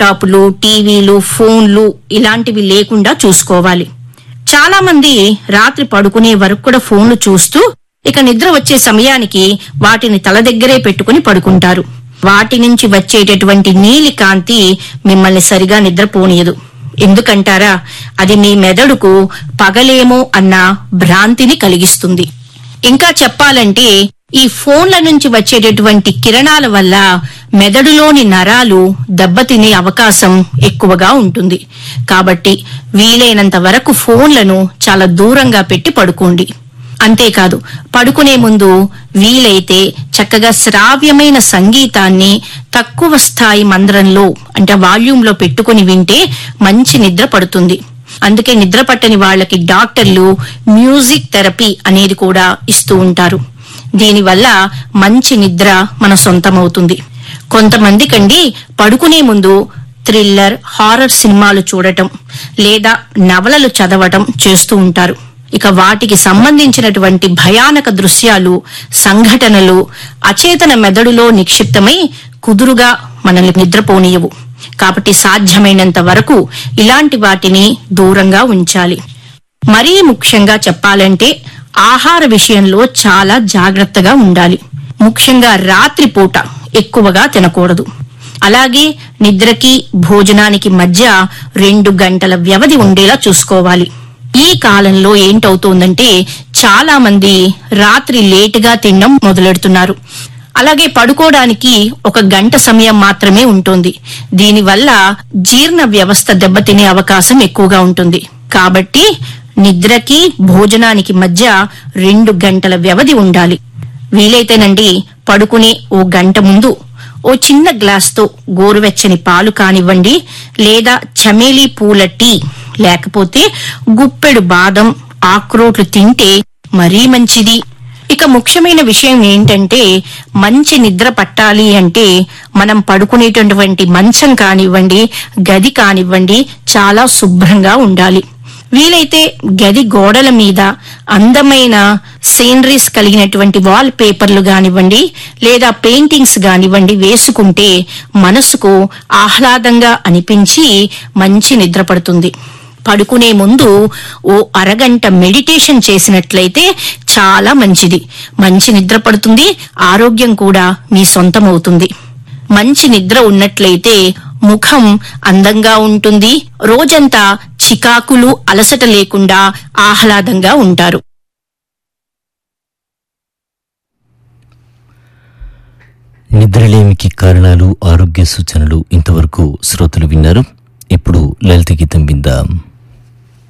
ల్యాప్టాప్లు టీవీలు ఫోన్లు ఇలాంటివి లేకుండా చూసుకోవాలి చాలా మంది రాత్రి పడుకునే వరకు కూడా ఫోన్లు చూస్తూ ఇక నిద్ర వచ్చే సమయానికి వాటిని తల దగ్గరే పెట్టుకుని పడుకుంటారు వాటి నుంచి వచ్చేటటువంటి నీలి కాంతి మిమ్మల్ని సరిగా నిద్రపోనీయదు ఎందుకంటారా అది మీ మెదడుకు పగలేమో అన్న భ్రాంతిని కలిగిస్తుంది ఇంకా చెప్పాలంటే ఈ ఫోన్ల నుంచి వచ్చేటటువంటి కిరణాల వల్ల మెదడులోని నరాలు దెబ్బతినే అవకాశం ఎక్కువగా ఉంటుంది కాబట్టి వీలైనంత వరకు ఫోన్లను చాలా దూరంగా పెట్టి పడుకోండి అంతేకాదు పడుకునే ముందు వీలైతే చక్కగా శ్రావ్యమైన సంగీతాన్ని తక్కువ స్థాయి మంద్రంలో అంటే వాల్యూమ్లో పెట్టుకుని వింటే మంచి నిద్ర పడుతుంది అందుకే నిద్ర పట్టని వాళ్ళకి డాక్టర్లు మ్యూజిక్ థెరపీ అనేది కూడా ఇస్తూ ఉంటారు దీనివల్ల మంచి నిద్ర మన సొంతమవుతుంది కొంతమందికండి పడుకునే ముందు థ్రిల్లర్ హారర్ సినిమాలు చూడటం లేదా నవలలు చదవటం చేస్తూ ఉంటారు ఇక వాటికి సంబంధించినటువంటి భయానక దృశ్యాలు సంఘటనలు అచేతన మెదడులో నిక్షిప్తమై కుదురుగా మనల్ని నిద్రపోనీయవు కాబట్టి సాధ్యమైనంత వరకు ఇలాంటి వాటిని దూరంగా ఉంచాలి మరీ ముఖ్యంగా చెప్పాలంటే ఆహార విషయంలో చాలా జాగ్రత్తగా ఉండాలి ముఖ్యంగా రాత్రిపూట ఎక్కువగా తినకూడదు అలాగే నిద్రకి భోజనానికి మధ్య రెండు గంటల వ్యవధి ఉండేలా చూసుకోవాలి ఈ కాలంలో ఏంటవుతోందంటే చాలా మంది రాత్రి లేటుగా తినడం మొదలెడుతున్నారు అలాగే పడుకోవడానికి ఒక గంట సమయం మాత్రమే ఉంటుంది దీనివల్ల జీర్ణ వ్యవస్థ దెబ్బతినే అవకాశం ఎక్కువగా ఉంటుంది కాబట్టి నిద్రకి భోజనానికి మధ్య రెండు గంటల వ్యవధి ఉండాలి వీలైతేనండి పడుకునే ఓ గంట ముందు ఓ చిన్న గ్లాస్తో గోరువెచ్చని పాలు కానివ్వండి లేదా చమేలి పూల టీ లేకపోతే గుప్పెడు బాదం ఆక్రోట్లు తింటే మరీ మంచిది ఇక ముఖ్యమైన విషయం ఏంటంటే మంచి నిద్ర పట్టాలి అంటే మనం పడుకునేటటువంటి మంచం కానివ్వండి గది కానివ్వండి చాలా శుభ్రంగా ఉండాలి వీలైతే గది గోడల మీద అందమైన సీనరీస్ కలిగినటువంటి వాల్ పేపర్లు కానివ్వండి లేదా పెయింటింగ్స్ కానివ్వండి వేసుకుంటే మనసుకు ఆహ్లాదంగా అనిపించి మంచి నిద్ర పడుతుంది పడుకునే ముందు ఓ అరగంట మెడిటేషన్ చేసినట్లయితే చాలా మంచిది మంచి నిద్ర పడుతుంది ఆరోగ్యం కూడా మీ సొంతమవుతుంది మంచి నిద్ర ఉన్నట్లయితే ముఖం అందంగా ఉంటుంది రోజంతా చికాకులు అలసట లేకుండా ఆహ్లాదంగా ఉంటారు నిద్రలేమికి కారణాలు ఆరోగ్య సూచనలు ఇంతవరకు శ్రోతలు విన్నారు ఇప్పుడు లలిత గీతం విందాం